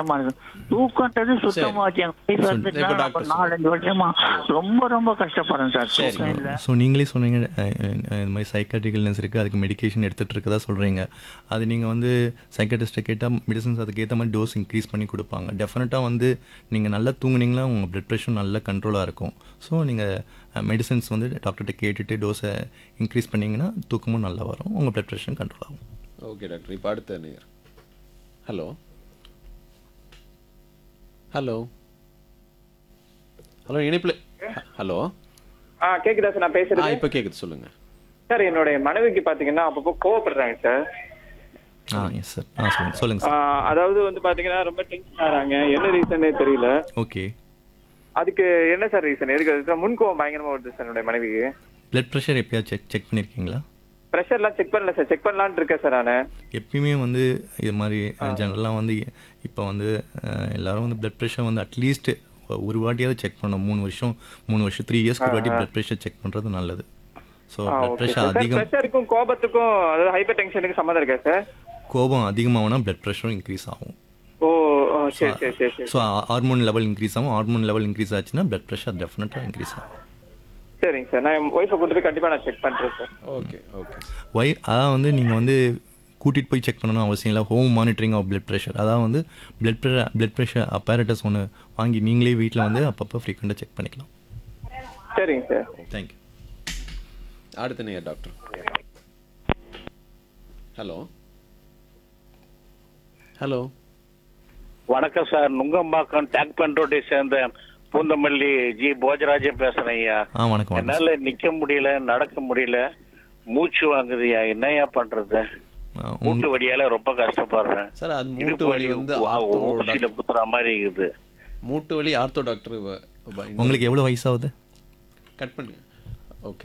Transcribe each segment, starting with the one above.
கஷ்டமா இருக்கு தூக்கன்றது சுத்தமா வச்சு எங்க வயசு வந்துச்சுன்னா இப்ப அப்ப டாக்டர் நாலஞ்சு வருஷமா ரொம்ப ரொம்ப கஷ்டப்படுறேன் சார் தூக்கம் இல்ல ஸோ நீங்களே சொன்னீங்க அஹ், அஹ், இந்த மாதிரி சைக்காட்ரிக்கல்னஸ் இருக்குது அதுக்கு மெடிகேஷன் எடுத்துகிட்டு இருக்கதா சொல்கிறீங்க அது நீங்கள் வந்து சைக்காட்டிஸ்ட்டை கேட்டால் மெடிசன்ஸ் அதுக்கு ஏற்ற மாதிரி டோஸ் இன்க்ரீஸ் பண்ணி கொடுப்பாங்க டெஃபினட்டாக வந்து நீங்கள் நல்லா தூங்குனீங்களா உங்கள் பிளட் ப்ரெஷர் நல்ல கண்ட்ரோலாக இருக்கும் ஸோ நீங்கள் மெடிசன்ஸ் வந்து டாக்டர்கிட்ட கேட்டுட்டு டோஸை இன்க்ரீஸ் பண்ணிங்கன்னா தூக்கமும் நல்லா வரும் உங்கள் பிளட் ப்ரெஷரும் கண்ட்ரோல் ஆகும் ஓகே டாக்டர் இப்போ அடுத்த நேர் ஹலோ ஹலோ ஹலோ இணைப்பில் ஹலோ ஆ கேக்குதா சார் நான் ஆ பேசுறது இப்போ கேட்குது சொல்லுங்க சார் என்னுடைய மனைவிக்கு பாத்தீங்கன்னா அப்பப்போ கோவப்படுறாங்க சார் ஆ எஸ் சார் ஆ சொல்லுங்கள் சொல்லுங்கள் ஆ, சார் அதாவது வந்து பாத்தீங்கன்னா ரொம்ப டென்ஷன் ஆறாங்க என்ன ரீசனே தெரியல ஓகே அதுக்கு என்ன சார் ரீசன் எதுக்கு அது சார் முன்கோவம் பயங்கரமா வருது சார் என்னுடைய மனைவிக்கு பிளட் ப்ரெஷர் எப்பயாவது செக் செக் பண்ணியிருக்கீங்களா ப்ரெஷர்லாம் செக் பண்ணல சார் செக் பண்ணலான்னு இருக்கேன் சார் நானு எப்பயுமே வந்து இது மாதிரி ஜெனரலாக வந்து இப்போ வந்து அஹ், எல்லாரும் வந்து பிளட் ப்ரெஷர் வந்து அட்லீஸ்ட் ஒரு வாட்டியாவது செக் பண்ணணும் மூணு வருஷம் மூணு வருஷம் த்ரீ இயர்ஸ்க்கு ஒரு வாட்டி பிளட் ப்ரெஷர் செக் பண்ணுறது நல்லது ஸோ பிளட் ப்ரெஷர் சார் அதிகம் ப்ரெஷருக்கும் கோபத்துக்கும் அதாவது ஹைப்பர் டென்ஷனுக்கு சம்மந்தம் இருக்கா சார் கோபம் அதிகமாகனா பிளட் ப்ரெஷரும் இன்க்ரீஸ் ஆகும் ஓ ஓ, சரி சரி சரி சரி ஸோ ஹார்மோன் லெவல் இன்க்ரீஸ் ஆகும் ஹார்மோன் லெவல் இன்க்ரீஸ் ஆச்சுன்னா பிளட் ப்ரெஷர் டெஃபினட்டாக இன்க்ரீஸ் ஆகும் சரிங்க சார் நான் என் ஒய்ஃபை கொடுத்துட்டு கண்டிப்பா நான் செக் பண்றேன் சார் ஓகே ஓகே ஒய் அதான் வந்து நீங்கள் வந்து கூட்டிகிட்டு போய் செக் பண்ணணும் அவசியம் இல்லை home monitoring of blood pressure அதான் வந்து blood pressure blood pressure apparatus ஒன்று வாங்கி நீங்களே வீட்டில் வந்து அப்பப்போ ஃப்ரீக்வெண்ட்டாக செக் பண்ணிக்கலாம் சரிங்க சார் தேங்க்யூ அடுத்த நேர் டாக்டர் ஹலோ ஹலோ வணக்கம் சார் நுங்கம்பாக்கம் டேக் பண்ரோட்டை சேர்ந்த பூந்தமல்லி ஜி போஜராஜன் பேசுறேன் ஐயா ஆ வணக்கம் வணக்கம் என்னால நிக்க முடியல நடக்க முடியல மூச்சு வாங்குதுயா என்னய்யா பண்றது ஆ, உங்க- மூட்டு வலியால ரொம்ப கஷ்டப்படுறேன் சார் அது மூட்டு இடுப்பு வலி வந்து வா- ஆர்த்தோ ஊசியில குத்துற மாதிரி இருக்குது மூட்டு வலி ஆர்த்தோ டாக்டர் உங்களுக்கு எவ்வளோ வயசாகுது கட் பண்ணுங்க okay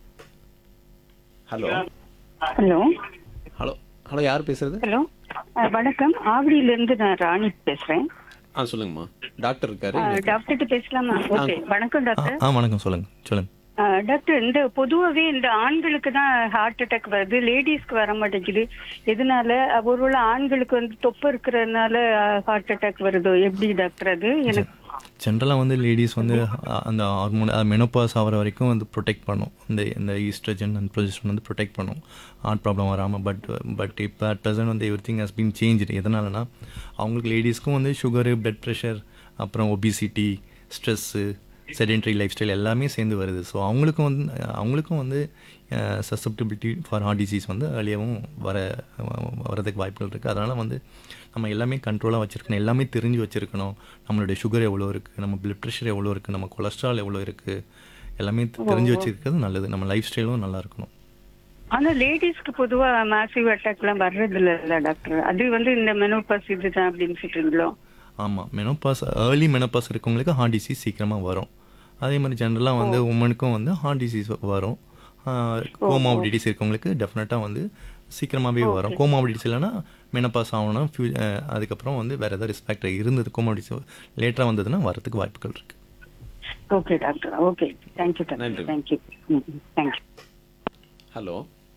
hello hello hello hello யார் பேசுறது ஹலோ அஹ், வணக்கம் ஆவடியில இருந்து நான் ராணி பேசுறேன் ஆ சொல்லுங்கம்மா டாக்டர் இருக்காரு அஹ், டாக்டர்கிட்ட பேசலாமா ஓகே வணக்கம் ஆ டாக்டர் ஆ வணக்கம் சொல்லுங்கள் சொல்லுங்கள் அஹ், டாக்டர் இந்த பொதுவாவே இந்த ஆண்களுக்கு தான் ஹார்ட் அட்டாக் வருது லேடிஸ்க்கு வர மாட்டேங்குது எதனால அஹ், ஒருவேளை ஆண்களுக்கு வந்து தொப்பை இருக்கிறதுனால ஹார்ட் அட்டாக் வருதோ எப்படி டாக்டர் அது எனக்கு ஜென்ரலாக வந்து லேடிஸ் வந்து அ- அந்த ஹார்மோன் மெனோபாஸ் ஆகிற வரைக்கும் வந்து ப்ரொடெக்ட் பண்ணும் இந்த இந்த ஈஸ்ட்ரஜன் அண்ட் ப்ரொஜெஸ்ட்ரான் வந்து ப்ரொடெக்ட் பண்ணும் ஹார்ட் ப்ராப்ளம் வராமல் பட் பட் இப்போ அட் ப்ரெசன்ட் வந்து everything has been change எதனாலனா அவங்களுக்கு லேடிஸ்க்கும் வந்து சுகரு பிளட் ப்ரெஷர் அப்புறம் obesity stress sedentary lifestyle எல்லாமே சேர்ந்து வருது ஸோ அவங்களுக்கும் வந்து அவங்களுக்கும் வந்து சசப்டிபிலிட்டி ஃபார் ஹார்ட் டிசீஸ் வந்து அழியவும் வர வரதுக்கு வாய்ப்புகள் இருக்குது அதனால் வந்து நம்ம எல்லாமே கண்ட்ரோலாக வச்சுருக்கணும் எல்லாமே தெரிஞ்சு வச்சுருக்கணும் நம்மளுடைய சுகர் எவ்வளோ இருக்குது நம்ம பிளட் ப்ரெஷர் எவ்வளோ இருக்குது நம்ம கொலஸ்ட்ரால் எவ்வளோ இருக்குது எல்லாமே தெ- தெரிஞ்சு வச்சுருக்கிறது நல்லது நம்ம லைஃப் ஸ்டைலும் நல்லா இருக்கணும் ஆனா லேடிஸ்க்கு பொதுவா மாசிவ் அட்டாக் எல்லாம் வர்றது இல்ல டாக்டர் அது வந்து இந்த மெனோபாஸ் இதுதான் அப்படின்னு சொல்றீங்களோ ஆமாம் மெனோபாஸ் ஏர்லி மெனோபாஸ் இருக்கவங்களுக்கு ஹார்ட் டிசீஸ் சீக்கிரமாக வரும் அதே மாதிரி ஜென்ரலாக வந்து உமனுக்கும் வந்து ஹார்ட் டிசீஸ் வரும் கோமாபிலிட்டிஸ் இருக்கவங்களுக்கு டெஃபினட்டாக வந்து சீக்கிரமாகவே வரும் கோமாபிலிட்டிஸ் இல்லைன்னா மெனப்பாஸ் ஆகணும் ஃபியூ அஹ், அதுக்கப்புறம் வந்து வேறு ஏதாவது ரிஸ்க் ஃபேக்டர் இருந்தது கோமாபிலிட்டிஸ் லேட்டராக வந்ததுன்னா வரதுக்கு வாய்ப்புகள் இருக்குது ஓகே டாக்டர் ஓகே தேங்க்யூ நன்றி. Doctor thank you thank you hello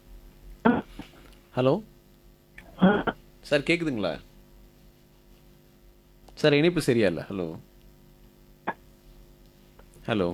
hello sir கேக்குதுங்களா சார் இணைப்பு சரியா இல்லை ஹலோ ஹலோ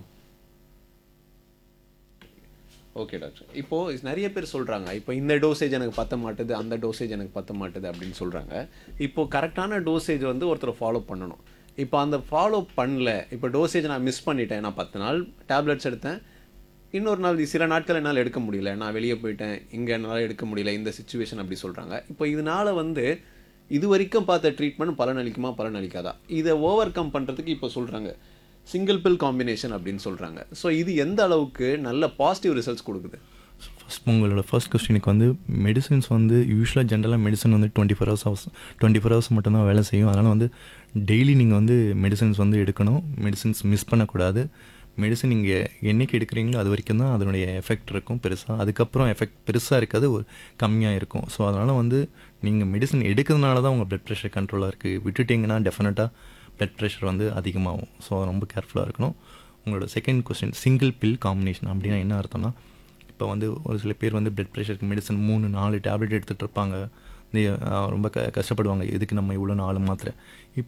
ஓகே டாக்டர் இப்போ நிறைய பேர் சொல்றாங்க இப்போ இந்த டோசேஜ் எனக்கு பத்த மாட்டுது அந்த டோசேஜ் எனக்கு பத்த மாட்டுது அப்படின்னு சொல்றாங்க இப்போ கரெக்டான டோசேஜ் வந்து ஒருத்தர் ஃபாலோ பண்ணணும் இப்போ அந்த ஃபாலோ பண்ணல இப்போ டோசேஜ் நான் மிஸ் பண்ணிட்டேன் நான் பத்து நாள் டேப்லெட்ஸ் எடுத்தேன் இன்னொரு நாள் சில நாட்கள் என்னால் எடுக்க முடியல நான் வெளியே போயிட்டேன் இங்கே என்னால் எடுக்க முடியல இந்த சுச்சுவேஷன் அப்படி சொல்கிறாங்க இப்போ இதனால வந்து இது வரைக்கும் பார்த்த ட்ரீட்மெண்ட் பலன் அளிக்குமா பலன் அளிக்காதா இதை ஓவர் கம் பண்ணுறதுக்கு இப்போ சொல்கிறாங்க சிங்கிள் பில் காம்பினேஷன் அப்படின்னு சொல்கிறாங்க ஸோ இது எந்த அளவுக்கு நல்ல பாசிட்டிவ் ரிசல்ட்ஸ் கொடுக்குது ஃபஸ்ட் உங்களோட ஃபர்ஸ்ட் கொஸ்டினுக்கு வந்து மெடிசின்ஸ் வந்து யூஸ்வலாக ஜென்ரலாக மெடிசன் வந்து twenty four hours hours twenty four hours மட்டும்தான் வேலை செய்யும் அதனால் வந்து டெய்லி நீங்கள் வந்து மெடிசன்ஸ் வந்து எடுக்கணும் மெடிசின்ஸ் மிஸ் பண்ணக்கூடாது மெடிசன் நீங்கள் என்னைக்கு எடுக்கிறீங்களோ அது வரைக்கும் தான் அதனுடைய எஃபெக்ட் இருக்கும் பெருசாக அதுக்கப்புறம் எஃபெக்ட் பெருசாக இருக்காது ஒரு கம்மியாக இருக்கும் ஸோ அதனால் வந்து நீங்கள் மெடிசன் எடுக்கிறதுனால தான் உங்கள் பிளட் ப்ரெஷர் கண்ட்ரோலாக இருக்குது விட்டுட்டிங்கன்னா டெஃபினட்டாக பிளட் ப்ரெஷர் வந்து அதிகமாகும் ஸோ ரொம்ப கேர்ஃபுல்லாக இருக்கணும் உங்களோட second question single pill combination அப்படின்னா என்ன அர்த்தம்னா இப்போ வந்து ஒரு சில பேர் வந்து பிளட் ப்ரெஷருக்கு மெடிசன் மூணு நாலு டேப்லெட் எடுத்துகிட்டு இருப்பாங்க இந்த, அஹ், ரொம்ப க கஷ்டப்படுவாங்க எதுக்கு நம்ம இவ்வளோ நாலு மாத்திரை இப்போ